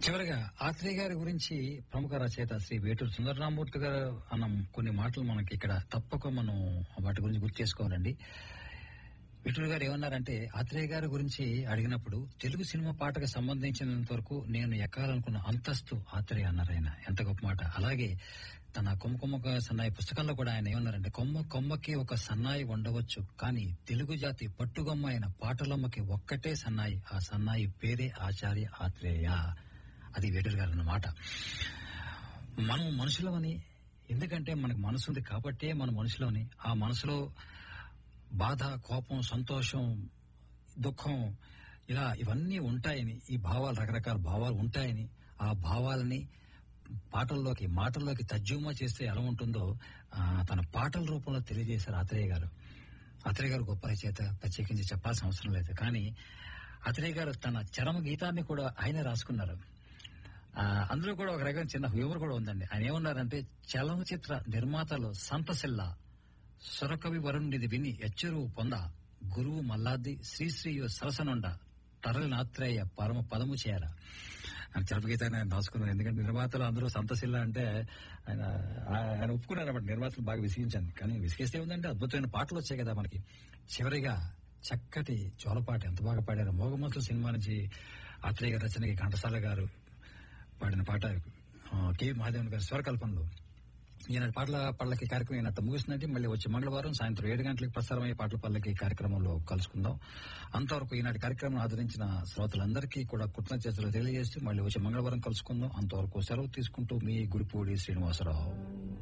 చివరిగా ఆత్రేయ గారి గురించి ప్రముఖ రచయిత శ్రీ వేటూరు సుందరరామూర్తి గారు అన్న కొన్ని మాటలు మనకి ఇక్కడ తప్పక మనం వాటి గురించి గుర్తు చేసుకోవాలండి విఠుడు గారు ఏమన్నారంటే ఆత్రేయ గారి గురించి అడిగినప్పుడు తెలుగు సినిమా పాటకు సంబంధించినంత వరకు నేను ఎక్కాలనుకున్న అంతస్తు ఆత్రేయ అన్నారు ఆయన ఎంత గొప్ప మాట అలాగే తన కొమ్మ కొమ్మక సన్నాయి పుస్తకంలో కూడా ఆయన ఏమన్నారంటే కొమ్మ కొమ్మకి ఒక సన్నాయి ఉండవచ్చు కానీ తెలుగు జాతి పట్టుగొమ్మ అయిన పాటలమ్మకి ఒక్కటే సన్నాయి ఆ సన్నాయి పేరే ఆచార్య ఆత్రేయ అది వేటూరు గారు అన్నమాట మనం మనుషులమని ఎందుకంటే మనకు మనసు ఉంది కాబట్టే మన మనుషులని ఆ మనసులో బాధ కోపం సంతోషం దుఃఖం ఇలా ఇవన్నీ ఉంటాయని ఈ భావాలు రకరకాల భావాలు ఉంటాయని ఆ భావాలని పాటల్లోకి మాటల్లోకి తర్జుమా చేస్తే ఎలా ఉంటుందో ఆ, తన పాటల రూపంలో తెలియజేశారు ఆత్రేయ గారు ఆత్రేయ గారు గొప్ప రచయిత ప్రత్యేకించి చెప్పాల్సిన అవసరం లేదు కానీ ఆత్రేయ గారు తన చరమ గీతాన్ని కూడా ఆయనే రాసుకున్నారు ఆ, అందులో కూడా ఒక రకమైన చిన్న హ్యూమర్ కూడా ఉందండి ఆయన ఏమన్నారంటే చలనచిత్ర నిర్మాతలు సంతసిల్ల సొరకవి వరుణుడిది విని ఎచ్చరువు పొంద గురువు మల్లాది శ్రీశ్రీయు సరసనుండ తరలి నాత్రేయ పరమ పదము చేర ఆయన చరమగీతాన్ని ఆయన రాసుకున్నారు ఎందుకంటే నిర్మాతలు అందరూ సంతశిల్ల అంటే ఆయన ఆయన ఒప్పుకున్నారు అన్నమాట నిర్మాతలు బాగా విసిగించాను కానీ విసిగిస్తే ఉందంటే అద్భుతమైన పాటలు వచ్చాయి కదా మనకి చివరిగా చక్కటి చోలపాట ఎంత బాగా పాడారు మోగమతులు సినిమా నుంచి ఆత్రేయ గారి రచనకి ఘంటసాల గారు పాడిన పాట ఆ, కె మహాదేవన్ గారి స్వరకల్పనలో ఈనాటి పాటల పళ్ళకి కార్యక్రమం ఈనాటి ముగిస్తుందంటే మళ్ళీ వచ్చే మంగళవారం సాయంత్రం ఏడు గంటలకు ప్రసారమయ్యే పాటల పళ్ళకి కార్యక్రమంలో కలుసుకుందాం అంతవరకు ఈనాటి కార్యక్రమం ఆదరించిన శ్రోతలందరికీ కూడా కృతజ్ఞతలు తెలియజేస్తూ మళ్ళీ వచ్చే మంగళవారం కలుసుకుందాం అంతవరకు సెలవు తీసుకుంటూ మీ గుడిపూడి శ్రీనివాసరావు